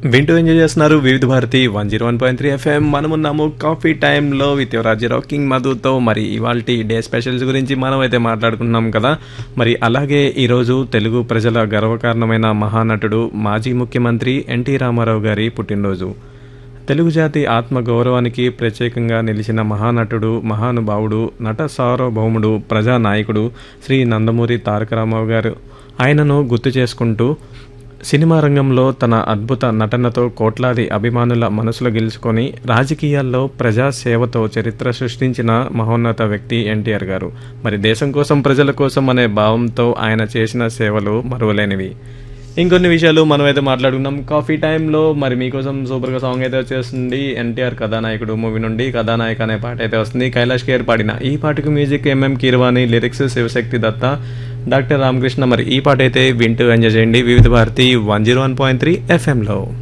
వింటూ ఎంజాయ్ చేస్తున్నారు Vividh Bharati one zero one point three FM మనమున్నాము కాఫీ టైంలో విత్ యువరాజీ రాకింగ్ మధుతో మరి ఇవాళ డే స్పెషల్స్ గురించి మనం అయితే మాట్లాడుకుంటున్నాం కదా మరి అలాగే ఈరోజు తెలుగు ప్రజల గర్వకారణమైన మహానటుడు మాజీ ముఖ్యమంత్రి ఎన్టీ రామారావు గారి పుట్టినరోజు తెలుగు జాతి ఆత్మ గౌరవానికి ప్రత్యేకంగా నిలిచిన మహానటుడు మహానుభావుడు నట సార్వభౌముడు ప్రజానాయకుడు శ్రీ నందమూరి తారక రామారావు గారు ఆయనను గుర్తు చేసుకుంటూ సినిమా రంగంలో తన అద్భుత నటనతో కోట్లాది అభిమానుల మనసులు గెలుచుకొని రాజకీయాల్లో ప్రజా సేవతో చరిత్ర సృష్టించిన మహోన్నత వ్యక్తి ఎన్టీఆర్ గారు మరి దేశం కోసం ప్రజల కోసం అనే భావంతో ఆయన చేసిన సేవలు మరువలేనివి ఇంకొన్ని విషయాలు మనం అయితే మాట్లాడుకున్నాం కాఫీ టైంలో మరి మీకోసం సూపర్గా సాంగ్ అయితే వచ్చేస్తుంది ఎన్టీఆర్ కథానాయకుడు మూవీ నుండి కథానాయక అనే పాట అయితే వస్తుంది కైలాష్ కేర్ పాడిన ఈ పాటకు music MM Keeravani lyrics Shivashakti Datta doctor Ramakrishna మరి ఈ పాట అయితే వింటూ ఎంజాయ్ చేయండి Vividh Bharati one zero one point three ఎఫ్ఎంలో